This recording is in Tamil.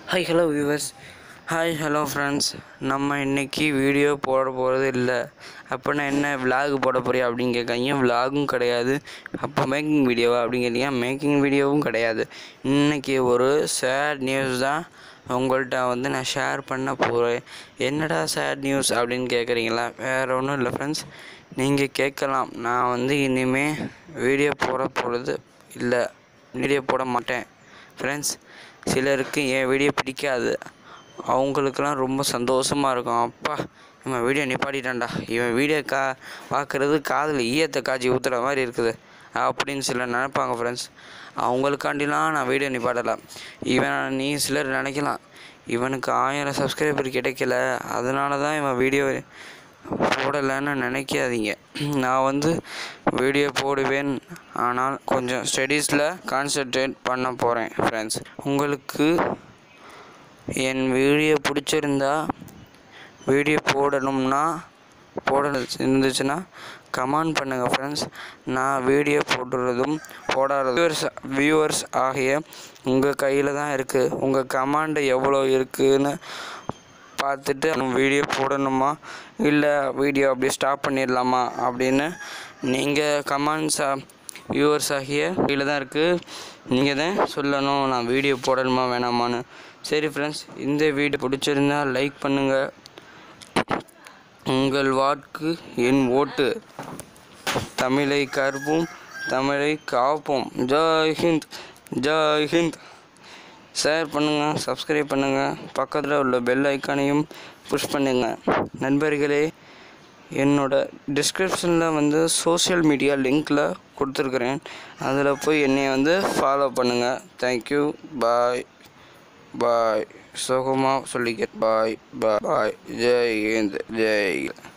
hi hello viewers hi hello friends நம்ம இன்னைக்கு வீடியோ போட போகிறது இல்லை அப்போனா என்ன vlog போட போறியா அப்படின்னு கேட்காங்க விலாகும் கிடையாது அப்போ மேக்கிங் வீடியோவா அப்படின்னு கேட்டீங்க மேக்கிங் வீடியோவும் கிடையாது இன்னைக்கு ஒரு சேட் நியூஸ் தான் உங்கள்கிட்ட வந்து நான் ஷேர் பண்ண போகிறேன் என்னடா சேட் நியூஸ் அப்படின்னு கேட்குறீங்களா வேறு ஒன்றும் இல்லை ஃப்ரெண்ட்ஸ் நீங்கள் கேட்கலாம் நான் வந்து இனிமே வீடியோ போட போகிறது இல்லை வீடியோ போட மாட்டேன் ஃப்ரெண்ட்ஸ் சிலருக்கு என் வீடியோ பிடிக்காது அவங்களுக்கெல்லாம் ரொம்ப சந்தோஷமாக இருக்கும் அப்பா இவன் வீடியோ நிப்பாட்டிட்டான்டா இவன் வீடியோ கா பார்க்குறது காதில் ஈயத்தை காய்ச்சி ஊற்றுற மாதிரி இருக்குது அப்படின்னு சிலர் நினைப்பாங்க ஃப்ரெண்ட்ஸ் அவங்களுக்காண்டிலாம் நான் வீடியோ நிப்பாட்டலை இவன் நீ சிலர் நினைக்கலாம் இவனுக்கு ஆயிரம் சப்ஸ்கிரைபர் கிடைக்கல அதனால தான் இவன் வீடியோ போடலைன்னு நினைக்காதீங்க நான் வந்து வீடியோ போடுவேன் ஆனால் கொஞ்சம் ஸ்டடீஸில் கான்சென்ட்ரேட் பண்ண போகிறேன் ஃப்ரெண்ட்ஸ் உங்களுக்கு என் வீடியோ பிடிச்சிருந்தா வீடியோ போடணும்னா போட இருந்துச்சுன்னா கமெண்ட் பண்ணுங்கள் ஃப்ரெண்ட்ஸ் நான் வீடியோ போடுறதும் போடாததும் வியூவர்ஸ் வியூவர்ஸ் ஆகிய உங்கள் கையில் தான் இருக்குது உங்கள் கமாண்டு எவ்வளோ இருக்குன்னு பார்த்துட்டு வீடியோ போடணுமா இல்லை வீடியோ அப்படியே ஸ்டாப் பண்ணிடலாமா அப்படின்னு நீங்கள் கமெண்ட்ஸ் வியூவர்ஸ் ஆகிய கையில் தான் இருக்குது நீங்கள் தான் சொல்லணும் நான் வீடியோ போடணுமா வேணாமான்னு சரி ஃப்ரெண்ட்ஸ் இந்த வீடியோ பிடிச்சிருந்தா லைக் பண்ணுங்கள் உங்கள் வாக்கு என் ஓட்டு தமிழை கற்போம் தமிழை காப்போம் ஜெய் ஹிந்த் ஜெய் ஹிந்த் ஷேர் பண்ணுங்கள் சப்ஸ்கிரைப் பண்ணுங்கள் பக்கத்தில் உள்ள பெல் ஐக்கானையும் புஷ் பண்ணுங்கள் நண்பர்களே என்னோட டிஸ்கிரிப்ஷனில் வந்து சோஷியல் மீடியா லிங்க்கில் கொடுத்துருக்குறேன் அதில் போய் என்னை வந்து ஃபாலோ பண்ணுங்கள் தேங்க்யூ பாய் பாய் சுகமாக சொல்லிக்க பாய் பாய் பாய் ஜெய் ஹிந்த் ஜெய்